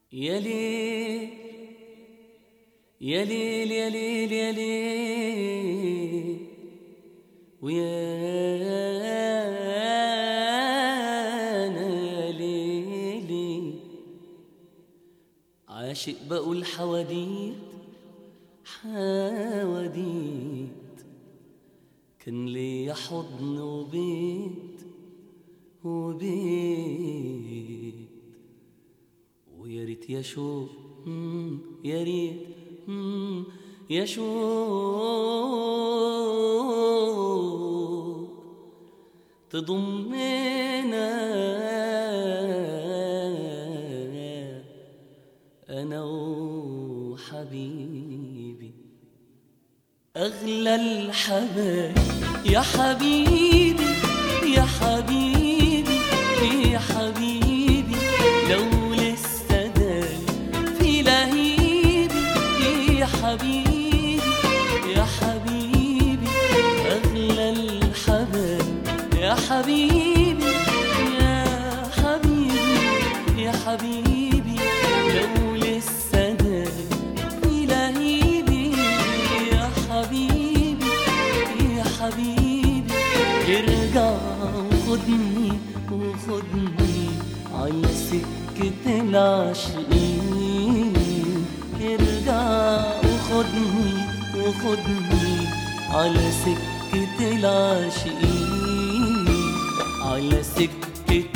يا ليل يا ليل يا ليل يا ليل ويا أنا يا ليلي عاشق بقول حواديت حواديت كان ليا حضن وبيت وبيت ويا ريت يا شوق مم، يا ريت مم، يا شوق تضمنا انا وحبيبي اغلى الحبايب يا حبيبي يا حبيبي يا حبيبي لو لسه دايم في لهيبي يا حبيبي يا حبيبي اغلى الحبايب يا حبيبي يا حبيبي يا حبيبي لو لسه دايم في لهيبي يا حبيبي يا حبيبي ارجع وخدني وخدني على سكة العاشقين ارجع وخدني وخدني على سكة العاشقين على سكة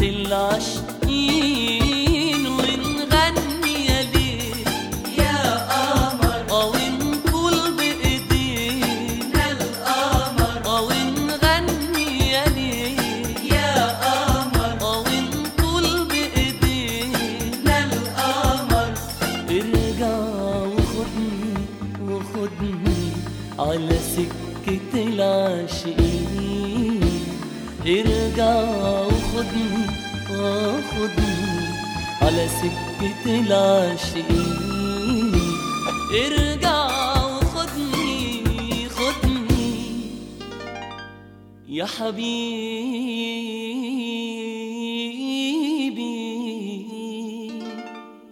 العاشقين ونغني يا ليل يا قمر اه ونقول بايدينا القمر اه ونغني يا ليل يا قمر اه ونقول بايدينا القمر ارجع وخدني وخدني على سكة العاشقين ارجع وخدني وخدني على سكة العاشقين ارجع وخدني خدني يا حبيبي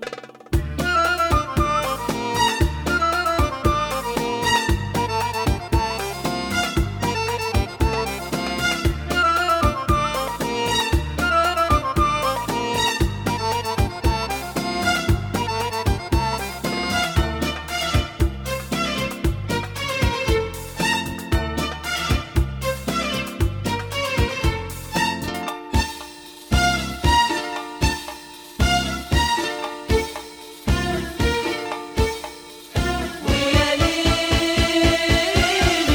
ويا ليلي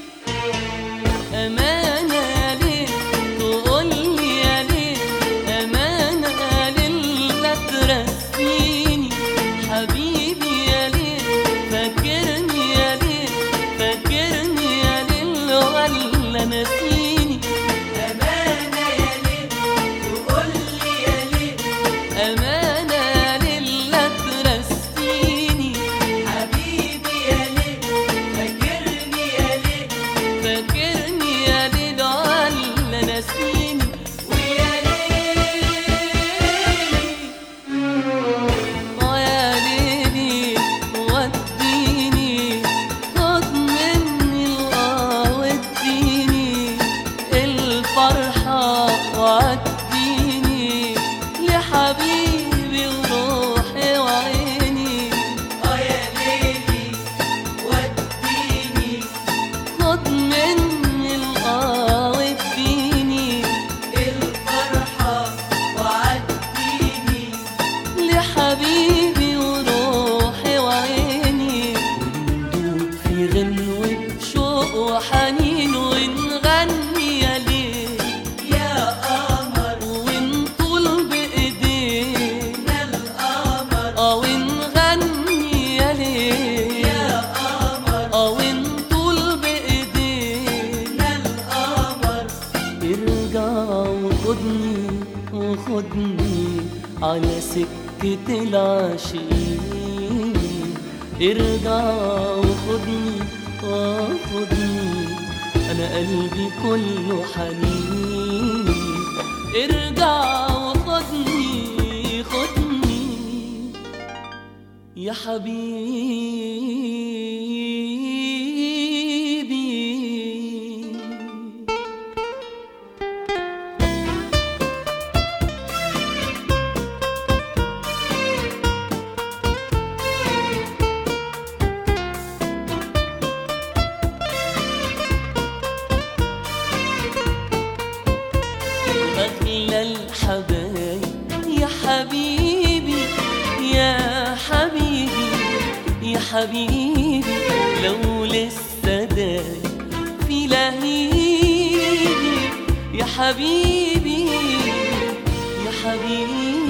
أمانة يا ليل تقول لي يا ليل أمانة يا ليل لا ترسيني حبيبي يا ليل فاكرني يا ليل فاكرني يا ليل ولا نسيني أمانة يا ليل تقول لي يا ليل أمانة يا ليل لا ترسيني حبيبي يا ليل فاكرني يا ليل فاكرني يا ليل ولا ناسيني ويا ليلي ويا ليلي وديني خد مني القاه واديني الفرحة وعديني لحبيبي وروحي وعيني اه يا ليلي وديني خد مني القاه واديني الفرحة وعديني لحبيبي وروحي وعيني وندوب في غنوة شوق وحنين ونغني يا ليل يا قمر ونطول بإيدينا القمر اه ونغني يا ليل يا قمر اه ونطول بإيدينا القمر ارجع وخدني وخدني على سكة العاشقين ارجع وخدني وخدني انا قلبي كله حنين ارجع وخدني خدني يا حبيبي أغلى الحبايب يا حبيبي يا حبيبي يا حبيبي لو لسه دايب في لهيبي يا حبيبي يا حبيبي